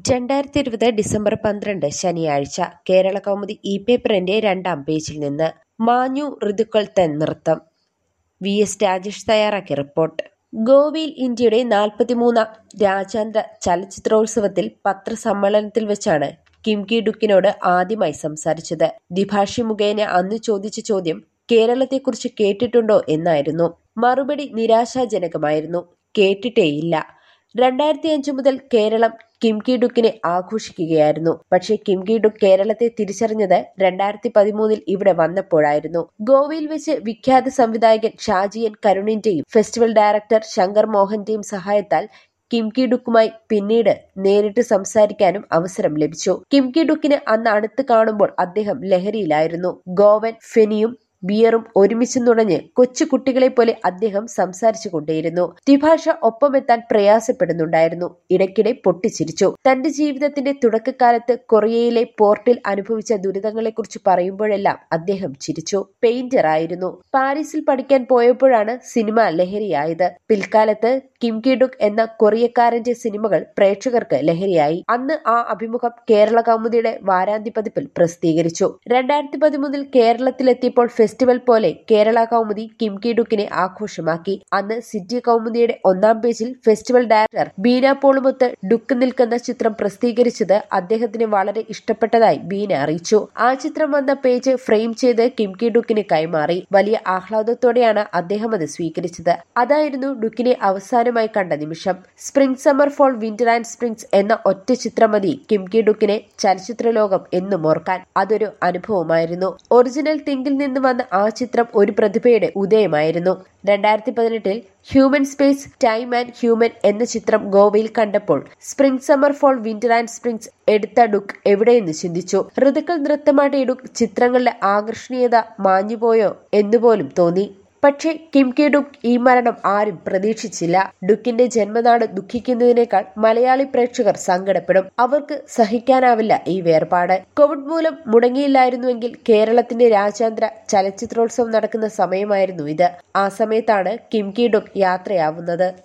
രണ്ടായിരത്തി ഇരുപത് ഡിസംബർ പന്ത്രണ്ട് ശനിയാഴ്ച കേരള കൗമുദി ഇ പേപ്പറിന്റെ രണ്ടാം പേജിൽ നിന്ന് മാഞ്ഞു ഋതുക്കൾ തൻ നൃത്തം വി എസ് രാജേഷ് തയ്യാറാക്കിയ റിപ്പോർട്ട് ഗോവയിൽ ഇന്ത്യയുടെ നാൽപ്പത്തിമൂന്നാം രാജ്യാന്തര ചലച്ചിത്രോത്സവത്തിൽ പത്രസമ്മേളനത്തിൽ വെച്ചാണ് കിംകി ഡുക്കിനോട് ആദ്യമായി സംസാരിച്ചത് ദ്വിഭാഷി മുഖേന അന്ന് ചോദിച്ച ചോദ്യം കേരളത്തെക്കുറിച്ച് കേട്ടിട്ടുണ്ടോ എന്നായിരുന്നു മറുപടി നിരാശാജനകമായിരുന്നു കേട്ടിട്ടേയില്ല രണ്ടായിരത്തി അഞ്ചു മുതൽ കേരളം കിംകി ഡുക്കിനെ ആഘോഷിക്കുകയായിരുന്നു പക്ഷേ കിംകി ഡുക്ക് കേരളത്തെ തിരിച്ചറിഞ്ഞത് രണ്ടായിരത്തി പതിമൂന്നിൽ ഇവിടെ വന്നപ്പോഴായിരുന്നു ഗോവയിൽ വെച്ച് വിഖ്യാത സംവിധായകൻ ഷാജിയൻ കരുണിന്റെയും ഫെസ്റ്റിവൽ ഡയറക്ടർ ശങ്കർ മോഹന്റെയും സഹായത്താൽ കിംകി ഡുക്കുമായി പിന്നീട് നേരിട്ട് സംസാരിക്കാനും അവസരം ലഭിച്ചു കിംകി ഡുക്കിന് അന്ന് അടുത്ത് കാണുമ്പോൾ അദ്ദേഹം ലഹരിയിലായിരുന്നു ഗോവൻ ഫെനിയും ബിയറും ഒരുമിച്ച് നുണഞ്ഞ് കൊച്ചു കുട്ടികളെ പോലെ അദ്ദേഹം സംസാരിച്ചു കൊണ്ടേയിരുന്നു ദ്വിഭാഷ ഒപ്പമെത്താൻ പ്രയാസപ്പെടുന്നുണ്ടായിരുന്നു ഇടയ്ക്കിടെ പൊട്ടിച്ചിരിച്ചു തന്റെ ജീവിതത്തിന്റെ തുടക്കകാലത്ത് കൊറിയയിലെ പോർട്ടിൽ അനുഭവിച്ച ദുരിതങ്ങളെക്കുറിച്ച് പറയുമ്പോഴെല്ലാം അദ്ദേഹം ചിരിച്ചു പെയിന്റർ ആയിരുന്നു പാരീസിൽ പഠിക്കാൻ പോയപ്പോഴാണ് സിനിമ ലഹരിയായത് പിൽക്കാലത്ത് കിംകി ഡുക് എന്ന കൊറിയക്കാരന്റെ സിനിമകൾ പ്രേക്ഷകർക്ക് ലഹരിയായി അന്ന് ആ അഭിമുഖം കേരള കൗമുദിയുടെ വാരാന്ത്യ പതിപ്പിൽ പ്രസിദ്ധീകരിച്ചു രണ്ടായിരത്തി പതിമൂന്നിൽ കേരളത്തിലെത്തിയപ്പോൾ ഫെസ്റ്റിവൽ പോലെ കേരള കൗമുദി കിംകി ഡുക്കിനെ ആഘോഷമാക്കി അന്ന് സിറ്റി കൗമുദിയുടെ ഒന്നാം പേജിൽ ഫെസ്റ്റിവൽ ഡയറക്ടർ ബീന പോളുമൊത്ത് ഡുക്ക് നിൽക്കുന്ന ചിത്രം പ്രസിദ്ധീകരിച്ചത് അദ്ദേഹത്തിന് വളരെ ഇഷ്ടപ്പെട്ടതായി ബീന അറിയിച്ചു ആ ചിത്രം വന്ന പേജ് ഫ്രെയിം ചെയ്ത് കിംകി ഡുക്കിന് കൈമാറി വലിയ ആഹ്ലാദത്തോടെയാണ് അദ്ദേഹം അത് സ്വീകരിച്ചത് അതായിരുന്നു ഡുക്കിനെ അവസാനമായി കണ്ട നിമിഷം spring summer fall winter and springs എന്ന ഒറ്റ ചിത്രം മതി കിംകി ഡുക്കിനെ ചലച്ചിത്ര ലോകം എന്നും ഓർക്കാൻ അതൊരു അനുഭവമായിരുന്നു ഒറിജിനൽ തിങ്കിൽ നിന്ന് വന്ന ആ ചിത്രം ഒരു പ്രതിഭയുടെ ഉദയമായിരുന്നു രണ്ടായിരത്തി പതിനെട്ടിൽ human space time and human എന്ന ചിത്രം ഗോവയിൽ കണ്ടപ്പോൾ spring summer fall winter and springs എടുത്ത ഡുക്ക് എവിടെയെന്ന് ചിന്തിച്ചു ഋതുക്കൾ നൃത്തമാടിയ ഡുക്ക് ചിത്രങ്ങളുടെ ആകർഷണീയത മാഞ്ഞുപോയോ എന്നുപോലും തോന്നി പക്ഷേ കിംകി ഡുക്ക് ഈ മരണം ആരും പ്രതീക്ഷിച്ചില്ല ഡുക്കിന്റെ ജന്മനാട് ദുഃഖിക്കുന്നതിനേക്കാൾ മലയാളി പ്രേക്ഷകർ സങ്കടപ്പെടും അവർക്ക് സഹിക്കാനാവില്ല ഈ വേർപാട് കോവിഡ് മൂലം മുടങ്ങിയില്ലായിരുന്നുവെങ്കിൽ കേരളത്തിന്റെ രാജ്യാന്തര ചലച്ചിത്രോത്സവം നടക്കുന്ന സമയമായിരുന്നു ഇത് ആ സമയത്താണ് കിംകി ഡുക്ക് യാത്രയാവുന്നത്